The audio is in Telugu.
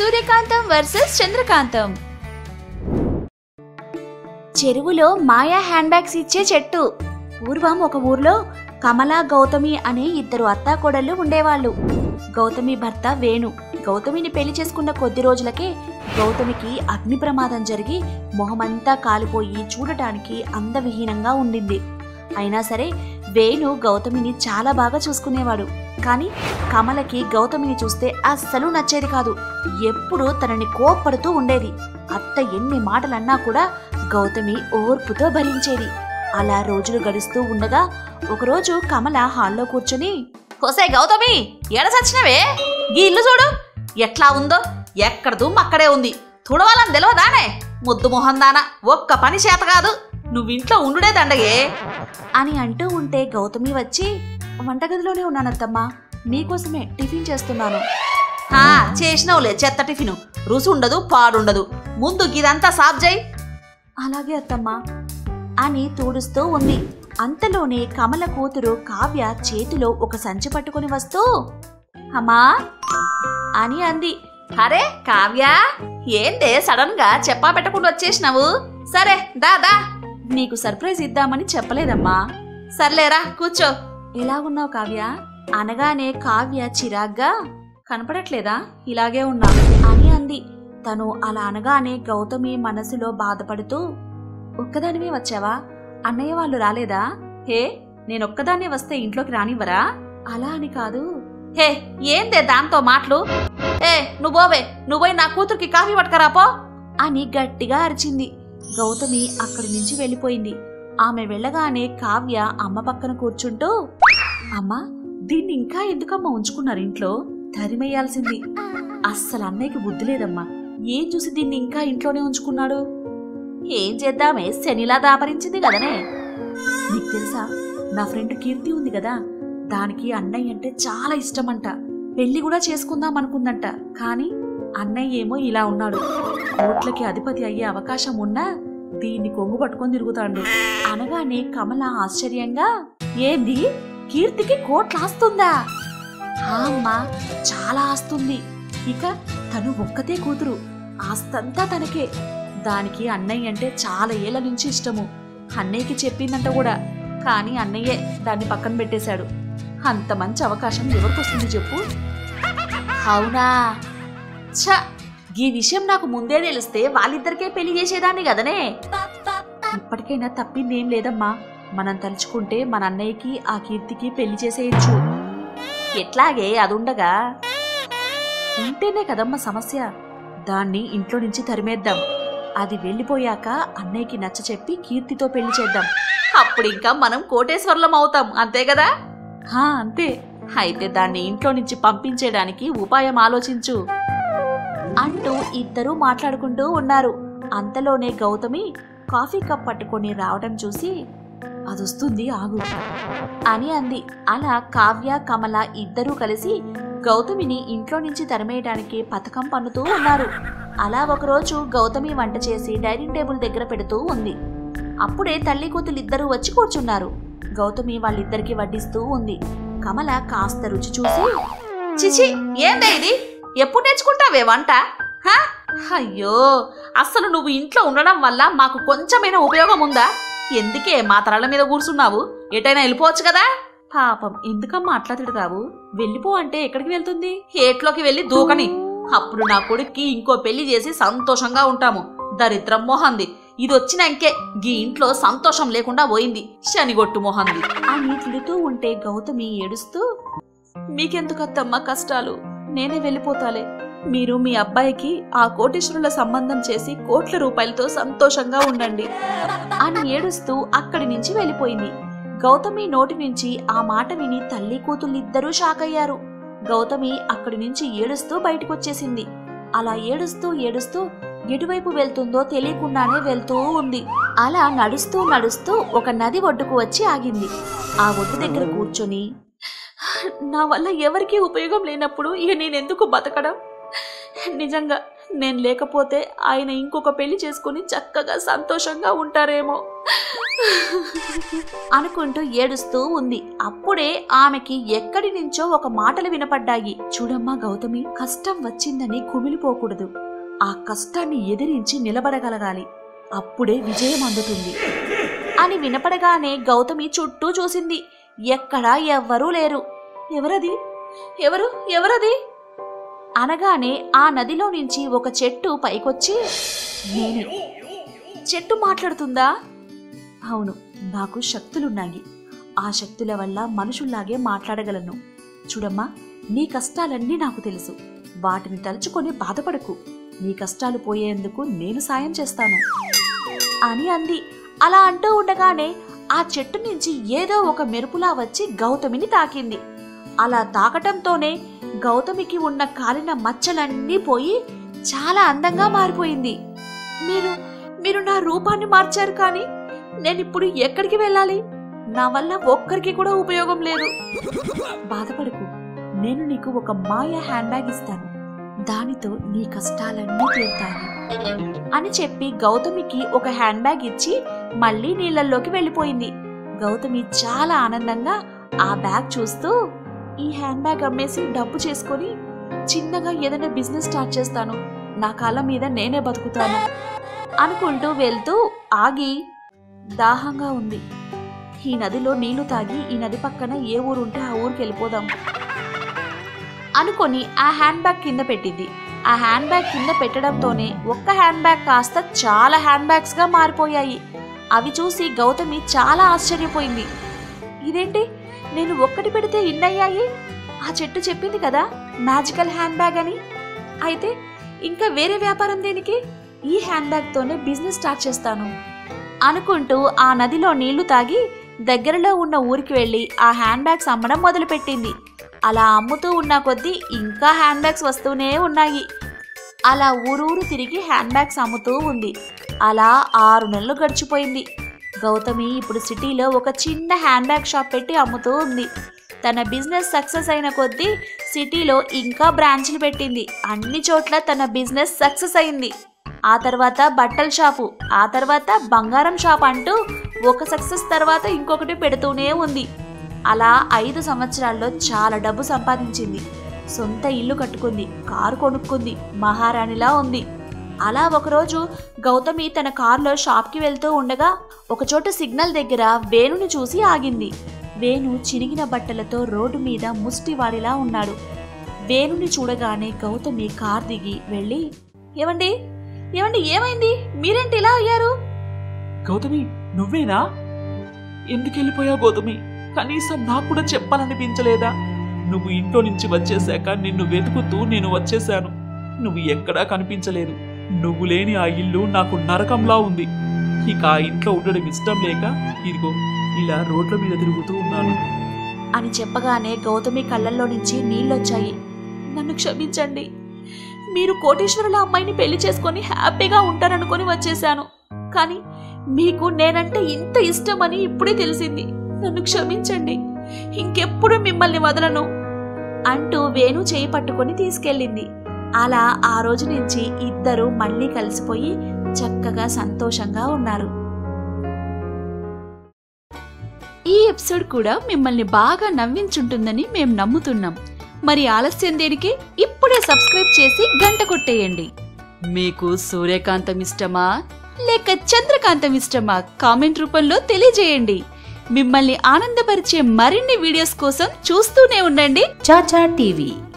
సూర్యకాంతం వర్సెస్ చంద్రకాంతం చెరువులో మాయా హ్యాండ్ బ్యాగ్స్ ఇచ్చే చెట్టు పూర్వం ఒక ఊర్లో కమల గౌతమి అనే ఇద్దరు అత్తాకోడళ్ళు ఉండేవాళ్ళు గౌతమి భర్త వేణు గౌతమిని పెళ్లి చేసుకున్న కొద్ది రోజులకే గౌతమికి అగ్ని ప్రమాదం జరిగి మొహమంతా కాలిపోయి చూడటానికి అందవిహీనంగా ఉండింది అయినా సరే వేణు గౌతమిని చాలా బాగా చూసుకునేవాడు కానీ కమలకి గౌతమిని చూస్తే అస్సలు నచ్చేది కాదు ఎప్పుడూ తనని కోప్పడుతూ ఉండేది అత్త ఎన్ని మాటలన్నా కూడా గౌతమి ఓర్పుతో భరించేది అలా రోజులు గడుస్తూ ఉండగా ఒకరోజు కమల హాల్లో కూర్చుని కోసే గౌతమి ఎడ సచ్చినవే గీ ఇల్లు చూడు ఎట్లా ఉందో ఎక్కడ దుమ్ము అక్కడే ఉంది తుడవాలని తెలియదానే ముద్దు మొహం దానా ఒక్క పని చేత కాదు నువ్వింట్లో ఉండుడే దండగే అని అంటూ ఉంటే గౌతమి వచ్చి వంటగదిలోనే ఉన్నానత్తమ్మా మీకోసమే టిఫిన్ చేస్తున్నాను హా చేసినవులే చెత్త టిఫిను రుచి ఉండదు పాడుండదు ముందు గిదంతా సాఫ్ చేయి అలాగే అత్తమ్మా అని తూడుస్తూ ఉంది అంతలోనే కమల కూతురు కావ్య చేతిలో ఒక సంచి పట్టుకుని వస్తూ అమ్మా అని అంది అరే కావ్య ఏందే సడన్ గా చెప్పా పెట్టకుండా వచ్చేసినావు సరే దా దా నీకు సర్ప్రైజ్ ఇద్దామని చెప్పలేదమ్మా సర్లేరా కూర్చో ఎలాగున్నావు కావ్య అనగానే కావ్య చిరాగ్గా కనపడట్లేదా ఇలాగే ఉన్నా అని అంది తను అలా అనగానే గౌతమి మనసులో బాధపడుతూ ఒక్కదానివే వచ్చావా అన్నయ్య వాళ్ళు రాలేదా హే నేనొక్కదాన్నే వస్తే ఇంట్లోకి రానివ్వరా అలా అని కాదు హే ఏందే దాంతో మాటలు ఏ నువ్వు పోవే నువ్వు పోయి నా కూతురికి కాఫీ పట్టుకరా పో అని గట్టిగా అరిచింది గౌతమి అక్కడి నుంచి వెళ్ళిపోయింది ఆమె వెళ్ళగానే కావ్య అమ్మ పక్కన కూర్చుంటూ అమ్మా దీన్ని ఇంకా ఎందుకమ్మా ఉంచుకున్నారు ఇంట్లో తరిమేయాల్సింది అస్సలు అన్నయ్యకి బుద్ధి లేదమ్మా ఏం చూసి దీన్ని ఇంకా ఇంట్లోనే ఉంచుకున్నాడు ఏం చేద్దామే శనిలా దాపరించింది కదనే నీకు తెలుసా నా ఫ్రెండ్ కీర్తి ఉంది కదా దానికి అన్నయ్య అంటే చాలా ఇష్టమంట పెళ్లి కూడా చేసుకుందాం అనుకుందంట కానీ అన్నయ్య ఏమో ఇలా ఉన్నాడు కోట్లకి అధిపతి అయ్యే అవకాశం ఉన్నా దీన్ని కొంగు పట్టుకొని తిరుగుతాడు అనగానే కమల ఆశ్చర్యంగా ఏంది కీర్తికి కోట్ల ఆస్తుందా "హా అమ్మా చాలా ఆస్తుంది ఇక తను ఒక్కతే కూతురు ఆస్తంతా తనకే దానికి అన్నయ్య అంటే చాలా ఏళ్ల నుంచి ఇష్టము అన్నయ్యకి చెప్పిందంట కూడా కానీ అన్నయ్యే దాన్ని పక్కన పెట్టేశాడు అంత మంచి అవకాశం ఎవరికి వస్తుంది చెప్పు అవునా ఛ ఈ విషయం నాకు ముందే తెలిస్తే వాళ్ళిద్దరికే పెళ్లి చేసేదాన్ని కదనే ఇప్పటికైనా తప్పిందేం లేదమ్మా మనం తలుచుకుంటే మన అన్నయ్యకి ఆ కీర్తికి పెళ్లి చేసేయచ్చు ఎట్లాగే అదుండగా ఉంటేనే కదమ్మా సమస్య దాన్ని ఇంట్లో నుంచి తరిమేద్దాం అది వెళ్ళిపోయాక అన్నయ్యకి నచ్చ చెప్పి కీర్తితో పెళ్లి చేద్దాం అప్పుడు ఇంకా మనం కోటేశ్వర్లం అవుతాం అంతే కదా హా అంతే అయితే దాన్ని ఇంట్లో నుంచి పంపించేయడానికి ఉపాయం ఆలోచించు అంటూ ఇద్దరూ మాట్లాడుకుంటూ ఉన్నారు అంతలోనే గౌతమి కాఫీ కప్ పట్టుకొని రావడం చూసి అదొస్తుంది ఆగు అని అంది అలా కావ్య కమల ఇద్దరూ కలిసి గౌతమిని ఇంట్లో నుంచి తరిమేయడానికి పథకం పన్నుతూ ఉన్నారు అలా ఒకరోజు గౌతమి వంట చేసి డైనింగ్ టేబుల్ దగ్గర పెడుతూ ఉంది అప్పుడే తల్లి కూతులిద్దరూ వచ్చి కూర్చున్నారు గౌతమి వాళ్ళిద్దరికి వడ్డిస్తూ ఉంది కమల కాస్త రుచి చూసి చిచి ఏందే ఇది ఎప్పుడు నేర్చుకుంటావే వంట హా? అయ్యో అస్సలు నువ్వు ఇంట్లో ఉండడం వల్ల మాకు కొంచెమైనా ఉపయోగం ఉందా ఎందుకే మా తరల మీద కూర్చున్నావు ఎటైనా వెళ్ళిపోవచ్చు కదా పాపం ఎందుకమ్మా అట్లా తిడతావు వెళ్ళిపో అంటే ఎక్కడికి వెళ్తుంది ఏట్లోకి వెళ్ళి దూకని అప్పుడు నా కొడుక్కి ఇంకో పెళ్లి చేసి సంతోషంగా ఉంటాము దరిద్రం మొహంది ఇది వచ్చినాకే గీ ఇంట్లో సంతోషం లేకుండా పోయింది శనిగొట్టు మొహంది అని తిడుతూ ఉంటే గౌతమి ఏడుస్తూ మీకెందుకత్తమ్మా కష్టాలు నేనే వెళ్ళిపోతాలే మీరు మీ అబ్బాయికి ఆ కోటీశ్వరుల సంబంధం చేసి కోట్ల రూపాయలతో సంతోషంగా ఉండండి అని ఏడుస్తూ అక్కడి నుంచి వెళ్ళిపోయింది గౌతమి నోటి నుంచి ఆ మాట విని తల్లి కూతుళ్ళిద్దరూ షాక్ అయ్యారు గౌతమి అక్కడి నుంచి ఏడుస్తూ బయటకొచ్చేసింది అలా ఏడుస్తూ ఏడుస్తూ ఎటువైపు వెళ్తుందో తెలియకుండానే వెళ్తూ ఉంది అలా నడుస్తూ నడుస్తూ ఒక నది ఒడ్డుకు వచ్చి ఆగింది ఆ ఒడ్డు దగ్గర కూర్చొని నా వల్ల ఎవరికీ ఉపయోగం లేనప్పుడు ఇక నేనెందుకు బతకడం నిజంగా నేను లేకపోతే ఆయన ఇంకొక పెళ్లి చేసుకుని చక్కగా సంతోషంగా ఉంటారేమో అనుకుంటూ ఏడుస్తూ ఉంది అప్పుడే ఆమెకి ఎక్కడి నుంచో ఒక మాటలు వినపడ్డాయి చూడమ్మా గౌతమి కష్టం వచ్చిందని కుమిలిపోకూడదు ఆ కష్టాన్ని ఎదిరించి నిలబడగలగాలి అప్పుడే విజయం అందుతుంది అని వినపడగానే గౌతమి చుట్టూ చూసింది ఎక్కడా ఎవ్వరూ లేరు ఎవరది ఎవరు ఎవరది అనగానే ఆ నదిలో నుంచి ఒక చెట్టు పైకొచ్చి నేనే చెట్టు మాట్లాడుతుందా అవును నాకు శక్తులున్నాయి ఆ శక్తుల వల్ల మనుషుల్లాగే మాట్లాడగలను చూడమ్మా నీ కష్టాలన్నీ నాకు తెలుసు వాటిని తలుచుకొని బాధపడకు నీ కష్టాలు పోయేందుకు నేను సాయం చేస్తాను అని అంది అలా అంటూ ఉండగానే ఆ చెట్టు నుంచి ఏదో ఒక మెరుపులా వచ్చి గౌతమిని తాకింది అలా తాకటంతోనే గౌతమికి ఉన్న కాలిన మచ్చలన్నీ పోయి చాలా అందంగా మారిపోయింది మీరు మీరు నా రూపాన్ని మార్చారు కానీ నేనిప్పుడు ఎక్కడికి వెళ్ళాలి నా వల్ల ఒక్కరికి కూడా ఉపయోగం లేదు బాధపడకు నేను నీకు ఒక మాయ హ్యాండ్ బ్యాగ్ ఇస్తాను దానితో నీ కష్టాలన్నీ తీరుతాయి అని చెప్పి గౌతమికి ఒక హ్యాండ్ బ్యాగ్ ఇచ్చి మళ్ళీ నీళ్ళల్లోకి వెళ్ళిపోయింది గౌతమి చాలా ఆనందంగా ఆ బ్యాగ్ చూస్తూ ఈ హ్యాండ్ బ్యాగ్ అమ్మేసి డబ్బు చేసుకొని చిన్నగా ఏదైనా బిజినెస్ స్టార్ట్ చేస్తాను నా కాళ్ళ మీద నేనే బతుకుతాను అనుకుంటూ వెళ్తూ ఆగి దాహంగా ఉంది ఈ నదిలో నీళ్లు తాగి ఈ నది పక్కన ఏ ఊరుంటే ఆ ఊరికి వెళ్ళిపోదాం అనుకొని ఆ హ్యాండ్ బ్యాగ్ కింద పెట్టింది ఆ హ్యాండ్ బ్యాగ్ కింద పెట్టడంతోనే ఒక్క హ్యాండ్ బ్యాగ్ కాస్త చాలా హ్యాండ్ బ్యాగ్స్ గా మారిపోయాయి అవి చూసి గౌతమి చాలా ఆశ్చర్యపోయింది ఇదేంటి నేను ఒక్కటి పెడితే ఇన్నయ్యాయి ఆ చెట్టు చెప్పింది కదా మ్యాజికల్ హ్యాండ్ బ్యాగ్ అని అయితే ఇంకా వేరే వ్యాపారం దేనికి ఈ హ్యాండ్ బ్యాగ్తోనే బిజినెస్ స్టార్ట్ చేస్తాను అనుకుంటూ ఆ నదిలో నీళ్లు తాగి దగ్గరలో ఉన్న ఊరికి వెళ్ళి ఆ హ్యాండ్ బ్యాగ్స్ అమ్మడం మొదలుపెట్టింది అలా అమ్ముతూ ఉన్న కొద్దీ ఇంకా హ్యాండ్ బ్యాగ్స్ వస్తూనే ఉన్నాయి అలా ఊరూరు తిరిగి హ్యాండ్ బ్యాగ్స్ అమ్ముతూ ఉంది అలా ఆరు నెలలు గడిచిపోయింది గౌతమి ఇప్పుడు సిటీలో ఒక చిన్న హ్యాండ్ బ్యాగ్ షాప్ పెట్టి అమ్ముతూ ఉంది తన బిజినెస్ సక్సెస్ అయిన కొద్దీ సిటీలో ఇంకా బ్రాంచ్లు పెట్టింది అన్ని చోట్ల తన బిజినెస్ సక్సెస్ అయింది ఆ తర్వాత బట్టల షాపు ఆ తర్వాత బంగారం షాప్ అంటూ ఒక సక్సెస్ తర్వాత ఇంకొకటి పెడుతూనే ఉంది అలా ఐదు సంవత్సరాల్లో చాలా డబ్బు సంపాదించింది సొంత ఇల్లు కట్టుకుంది కారు కొనుక్కుంది మహారాణిలా ఉంది అలా ఒకరోజు గౌతమి తన కారులో షాప్కి వెళ్తూ ఉండగా ఒకచోట సిగ్నల్ దగ్గర వేణుని చూసి ఆగింది వేణు చినిగిన బట్టలతో రోడ్డు మీద ముష్టివాడిలా ఉన్నాడు వేణుని చూడగానే గౌతమి కార్ దిగి వెళ్ళి ఏమండి ఏమండి ఏమైంది మీరేంటి ఇలా అయ్యారు గౌతమి నువ్వేనా ఎందుకు వెళ్ళిపోయావు గౌతమి కనీసం నాకు కూడా చెప్పాలనిపించలేదా నువ్వు ఇంట్లో నుంచి వచ్చేశాక నిన్ను వెతుకుతూ నేను వచ్చేశాను నువ్వు ఎక్కడా కనిపించలేదు నువ్వు లేని ఆ ఇల్లు నాకు నరకంలా ఉంది ఇక ఆ ఇంట్లో ఉండడం ఇష్టం లేక ఇదిగో ఇలా రోడ్ల మీద తిరుగుతూ ఉన్నాను అని చెప్పగానే గౌతమి కళ్ళల్లో నుంచి నీళ్ళొచ్చాయి నన్ను క్షమించండి మీరు కోటేశ్వరుల అమ్మాయిని పెళ్లి చేసుకొని హ్యాపీగా ఉంటారనుకొని వచ్చేశాను కానీ మీకు నేనంటే ఇంత ఇష్టమని ఇప్పుడే తెలిసింది నన్ను క్షమించండి ఇంకెప్పుడు మిమ్మల్ని వదలను అంటూ వేణు చేయి పట్టుకొని తీసుకెళ్ళింది అలా ఆ రోజు నుంచి ఇద్దరు మళ్ళీ కలిసిపోయి చక్కగా సంతోషంగా ఉన్నారు ఈ ఎపిసోడ్ కూడా మిమ్మల్ని బాగా నవ్వించుంటుందని మేం నమ్ముతున్నాం మరి ఆలస్యం దేనికి ఇప్పుడే సబ్స్క్రైబ్ చేసి గంట కొట్టేయండి మీకు సూర్యకాంతం ఇష్టమా లేక చంద్రకాంతం ఇష్టమా కామెంట్ రూపంలో తెలియజేయండి మిమ్మల్ని ఆనందపరిచే మరిన్ని వీడియోస్ కోసం చూస్తూనే ఉండండి చాచా టీవీ